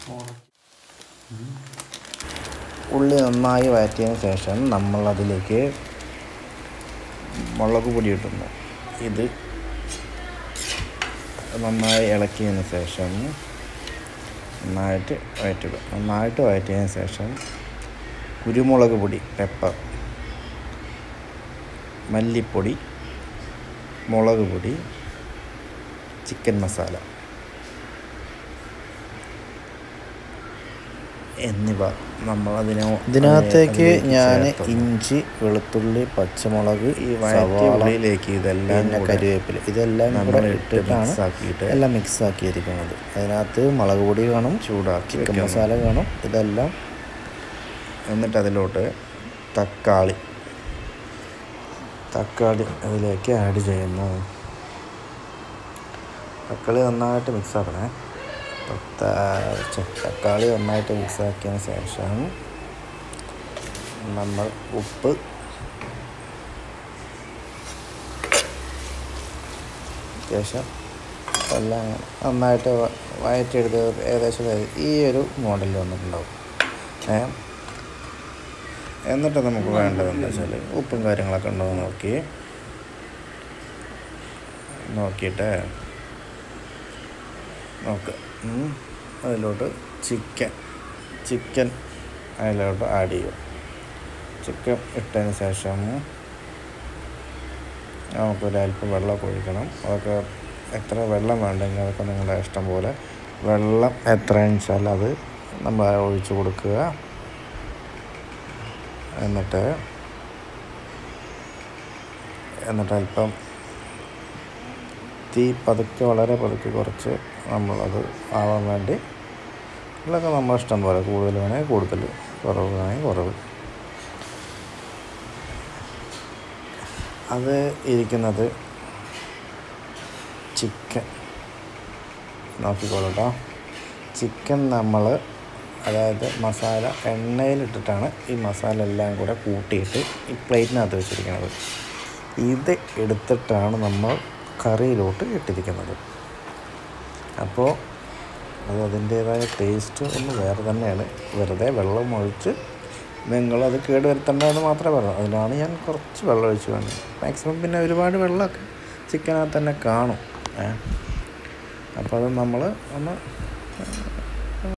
ഉള്ളി നന്നായി വഴറ്റിയതിന് ശേഷം നമ്മൾ അതിലേക്ക് മുളക് പൊടി ഇടുന്നു ഇത് നന്നായി ഇളക്കിയതിന് ശേഷം നന്നായിട്ട് വഴറ്റിടും നന്നായിട്ട് വഴറ്റിയതിന് ശേഷം കുരുമുളക് പൊടി പെപ്പർ മല്ലിപ്പൊടി മുളക് പൊടി ചിക്കൻ മസാല എന്നിവ നമ്മളതിനെ ഇതിനകത്തേക്ക് അതിലേക്ക് ഞാൻ ചേർക്കുന്നു. ഇഞ്ചി വെളുത്തുള്ളി പച്ചമുളക് ഈ വഴറ്റിയ സവാള ഉള്ളിയിലേക്ക് ഇതെല്ലാം പിന്നെ കൂടെ കരിവേപ്പില ഇതെല്ലാം നമ്മൾ കൂടെ ഇട്ട് ഇട്ടിട്ടാണ് mix ആക്കിയിട്ട് എല്ലാം മിക്സ് ആക്കിയിരിക്കുന്നത് അതിനകത്ത് മുളക് പൊടി കാണും ചൂടാക്കി ചിക്കൻ വെക്കുന്നു. മസാല കാണും ഇതെല്ലാം എന്നിട്ട് അതിലോട്ട് തക്കാളി തക്കാളി അതിലേക്ക് ആഡ് ചെയ്യുന്നു തക്കാളി നന്നായിട്ട് മിക്സ് ആക്കണേ പത്ത- ഛെ, തക്കാളി നന്നായിട്ട് മിക്സ് ആക്കിയതിന് ശേഷം നമ്മൾ ഉപ്പ് ശേഷം എല്ലാം നന്നായിട്ട് വ- വഴറ്റിയെടുത്ത് ഏകദേശം ഈ ഒരു മോഡലിൽ വന്നിട്ടുണ്ടാവും ഏ എന്നിട്ട് നമുക്ക് വേണ്ടത് എന്താ വെച്ചാൽ ഉപ്പും കാര്യങ്ങളൊക്കെ ഉണ്ടോ എന്ന് നോക്കി നോക്കിയിട്ട് നോക്കുക ഉം. അതിലോട്ട് ചിക്കൻ ചിക്കൻ അതിലോട്ട് ആഡ് ചെയ്യും ചിക്കൻ ഇട്ടതിന് ശേഷം നമുക്കൊരല്പം വെള്ളമൊക്കെ ഒഴിക്കണം അതൊക്കെ എത്ര വെള്ളം വേണ്ടെങ്കിൽ അതൊക്കെ നിങ്ങളുടെ ഇഷ്ടം പോലെ വെള്ളം എത്രയെന്ന് വെച്ചാൽ അത് നമ്മൾ ഒഴിച്ച് കൊടുക്കുക എന്നിട്ട് എന്നിട്ട് അല്പം തീ പതുക്കെ വളരെ പതുക്കെ കുറച്ച് നമ്മളത് ആവാൻ വേണ്ടി ഇതിലൊക്കെ നമ്മുടെ ഇഷ്ടം പോലെ കൂടുതൽ വേണമെങ്കിൽ കൂടുതൽ കുറവ് വേണമെങ്കിൽ കുറവ് അത് ഇരിക്കുന്നത് ചിക്കൻ നോക്കിക്കോളൂ കേട്ടോ ചിക്കൻ നമ്മൾ അതായത് മസാല എണ്ണയിലിട്ടിട്ടാണ് ഈ മസാല എല്ലാം കൂടെ കൂട്ടിയിട്ട് ഈ പ്ലേറ്റിനകത്ത് വെച്ചിരിക്കുന്നത് ഇത് എടുത്തിട്ടാണ് നമ്മൾ കറിയിലോട്ട് ഇട്ടിരിക്കുന്നത് അപ്പോൾ അത് അതിൻ്റേതായ ടേസ്റ്റ് ഒന്ന് വേറെ തന്നെയാണ് വെറുതെ വെള്ളം ഒഴിച്ച് നിങ്ങളത് കേടുവരുത്തേണ്ടതെന്ന് മാത്രമേ പറഞ്ഞു അതിനാണ് ഞാൻ കുറച്ച് വെള്ളം ഒഴിച്ച് വേണ്ടത് മാക്സിമം പിന്നെ ഒരുപാട് വെള്ളമൊക്കെ ചിക്കനകത്ത് തന്നെ കാണും ഏ അപ്പോൾ അത് നമ്മൾ ഒന്ന്